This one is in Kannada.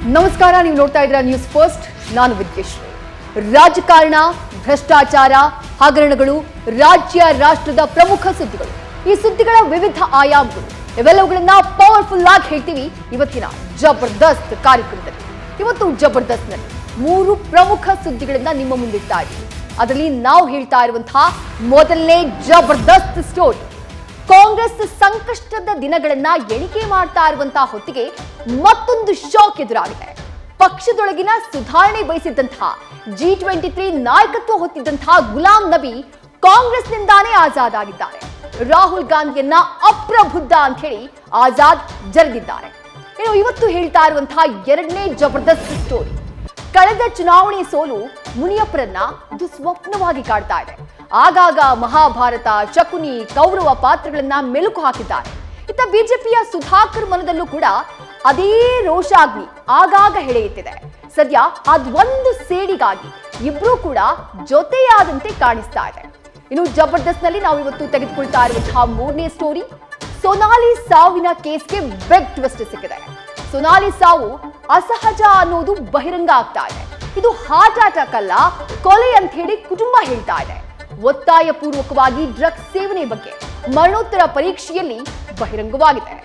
ನಮಸ್ಕಾರ ನೀವು ನೋಡ್ತಾ ಇದ್ದೀರಾ ನ್ಯೂಸ್ ಫಸ್ಟ್ ನಾನು ವಿದ್ಯೇಶ್ವರಿ ರಾಜಕಾರಣ ಭ್ರಷ್ಟಾಚಾರ ಹಗರಣಗಳು ರಾಜ್ಯ ರಾಷ್ಟ್ರದ ಪ್ರಮುಖ ಸುದ್ದಿಗಳು ಈ ಸುದ್ದಿಗಳ ವಿವಿಧ ಆಯಾಮಗಳು ಇವೆಲ್ಲವುಗಳನ್ನ ಪವರ್ಫುಲ್ ಆಗಿ ಹೇಳ್ತೀವಿ ಇವತ್ತಿನ ಜಬರ್ದಸ್ತ್ ಕಾರ್ಯಕ್ರಮದಲ್ಲಿ ಇವತ್ತು ಜಬರ್ದಸ್ತ್ನಲ್ಲಿ ಮೂರು ಪ್ರಮುಖ ಸುದ್ದಿಗಳನ್ನ ನಿಮ್ಮ ಮುಂದಿಡ್ತಾ ಇದ್ದೀವಿ ಅದರಲ್ಲಿ ನಾವು ಹೇಳ್ತಾ ಇರುವಂತಹ ಮೊದಲನೇ ಜಬರ್ದಸ್ತ್ ಸ್ಟೋರಿ ಕಾಂಗ್ರೆಸ್ ಸಂಕಷ್ಟದ ದಿನಗಳನ್ನ ಎಣಿಕೆ ಮಾಡ್ತಾ ಇರುವಂತಹ ಹೊತ್ತಿಗೆ ಮತ್ತೊಂದು ಶಾಕ್ ಎದುರಾಗಿದೆ ಪಕ್ಷದೊಳಗಿನ ಸುಧಾರಣೆ ಬಯಸಿದ್ದಂತಹ ಜಿ ಟ್ವೆಂಟಿ ತ್ರೀ ನಾಯಕತ್ವ ಹೊತ್ತಿದ್ದಂತಹ ಗುಲಾಂ ನಬಿ ಕಾಂಗ್ರೆಸ್ನಿಂದಾನೇ ಆಜಾದ್ ಆಗಿದ್ದಾರೆ ರಾಹುಲ್ ಗಾಂಧಿಯನ್ನ ಅಪ್ರಬುದ್ಧ ಅಂತ ಹೇಳಿ ಆಜಾದ್ ಜರೆದಿದ್ದಾರೆ ಇನ್ನು ಇವತ್ತು ಹೇಳ್ತಾ ಇರುವಂತಹ ಎರಡನೇ ಜಬರ್ದಸ್ತ್ ಸ್ಟೋರಿ ಕಳೆದ ಚುನಾವಣೆ ಸೋಲು ಮುನಿಯಪ್ಪರನ್ನ ದುಸ್ವಪ್ನವಾಗಿ ಕಾಡ್ತಾ ಇದೆ ಆಗಾಗ ಮಹಾಭಾರತ ಶಕುನಿ ಕೌರವ ಪಾತ್ರಗಳನ್ನ ಮೆಲುಕು ಹಾಕಿದ್ದಾರೆ ಇತ್ತ ಬಿಜೆಪಿಯ ಸುಧಾಕರ್ ಮನದಲ್ಲೂ ಕೂಡ ಅದೇ ರೋಷಾಗ್ನಿ ಆಗಾಗ ಹೆಳೆಯುತ್ತಿದೆ ಸದ್ಯ ಅದೊಂದು ಸೇಡಿಗಾಗಿ ಇಬ್ರು ಕೂಡ ಜೊತೆಯಾದಂತೆ ಕಾಣಿಸ್ತಾ ಇದೆ ಇನ್ನು ಜಬರ್ದಸ್ತ್ನಲ್ಲಿ ನಾವು ಇವತ್ತು ತೆಗೆದುಕೊಳ್ತಾ ಇರುವಂತಹ ಮೂರನೇ ಸ್ಟೋರಿ ಸೊನಾಲಿ ಸಾವಿನ ಕೇಸ್ಗೆ ಬೆಗ್ ಟ್ವಿಸ್ಟ್ ಸಿಕ್ಕಿದೆ ಸೊನಾಲಿ ಸಾವು ಅಸಹಜ ಅನ್ನೋದು ಬಹಿರಂಗ ಆಗ್ತಾ ಇದೆ ಇದು ಹಾರ್ಟ್ ಅಟ್ಯಾಕ್ ಅಲ್ಲ ಕೊಲೆ ಅಂತ ಹೇಳಿ ಕುಟುಂಬ ಹೇಳ್ತಾ ಇದೆ ಒತ್ತಾಯ ಪೂರ್ವಕವಾಗಿ ಡ್ರಗ್ಸ್ ಸೇವನೆ ಬಗ್ಗೆ ಮರಣೋತ್ತರ ಪರೀಕ್ಷೆಯಲ್ಲಿ ಬಹಿರಂಗವಾಗಿದೆ